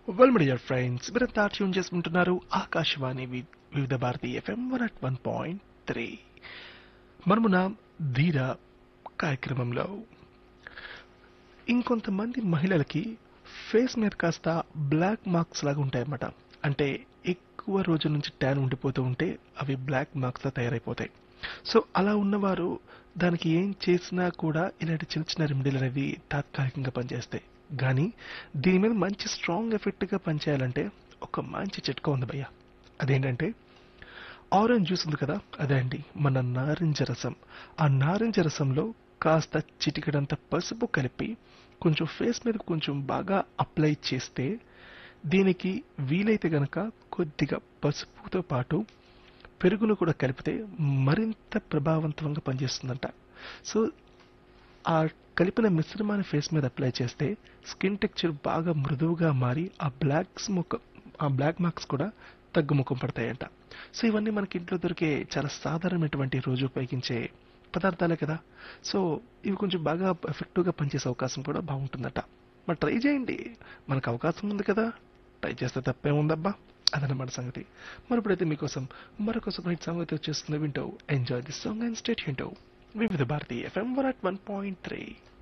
well dear friends మీరంతా tune చేసుకుంటున్నారు ఆకాశవాణి వి- Vividh Bharati FM one at one point three మనమున ధీర కార్యక్రమంలో ఇంకొంతమంది మహిళలకి ఫేస్ మీద కాస్త బ్లాక్ మార్క్స్ లాగా ఉంటాయన్నమాట అంటే ఎక్కువ రోజుల నుంచి ట్యాన్ ఉండిపోతూ ఉంటే అవి బ్లాక్ మార్క్స్ తయారైపోతాయి సో అలా ఉన్నవారు దానికి ఏం చేసినా కూడా ఇలాంటి చిన్న చిన్న రెమెడీలు అనేవి తాత్కాలికంగా పనిచేస్తాయి కానీ దీని మీద మంచి స్ట్రాంగ్ ఎఫెక్ట్గా పనిచేయాలంటే ఒక మంచి చిట్కా ఉంది భయ్య అదేంటంటే ఆరెంజ్ జ్యూస్ ఉంది కదా అదే అండి మన నారింజ రసం ఆ నారింజ రసంలో కాస్త చిటికెడంత పసుపు కలిపి కొంచెం ఫేస్ మీద కొంచెం బాగా అప్లై చేస్తే దీనికి వీలైతే గనక కొద్దిగా పసుపుతో పాటు పెరుగును కూడా కలిపితే మరింత ప్రభావవంతంగా పనిచేస్తుందంట సో ఆ కలిపిన మిశ్రమాన్ని ఫేస్ మీద అప్లై చేస్తే స్కిన్ టెక్చర్ బాగా మృదువుగా మారి ఆ బ్లాక్స్ ముఖ ఆ బ్లాక్ మార్క్స్ కూడా తగ్గుముఖం పడతాయంట సో ఇవన్నీ మనకి ఇంట్లో దొరికే చాలా సాధారణమైనటువంటి రోజు ఉపయోగించే పదార్థాలే కదా సో ఇవి కొంచెం బాగా ఎఫెక్టివ్గా పనిచేసే అవకాశం కూడా బాగుంటుందట మరి ట్రై చేయండి మనకు అవకాశం ఉంది కదా ట్రై చేస్తే తప్పేముందబ్బా అదనమాట సంగతి మరి ఇప్పుడైతే మీకోసం మరొక సపరేట్ సాంగ్ అయితే వచ్చేస్తుంది వింటూ enjoy this song and stay వింటూ Vividh Bharati FM one at one point three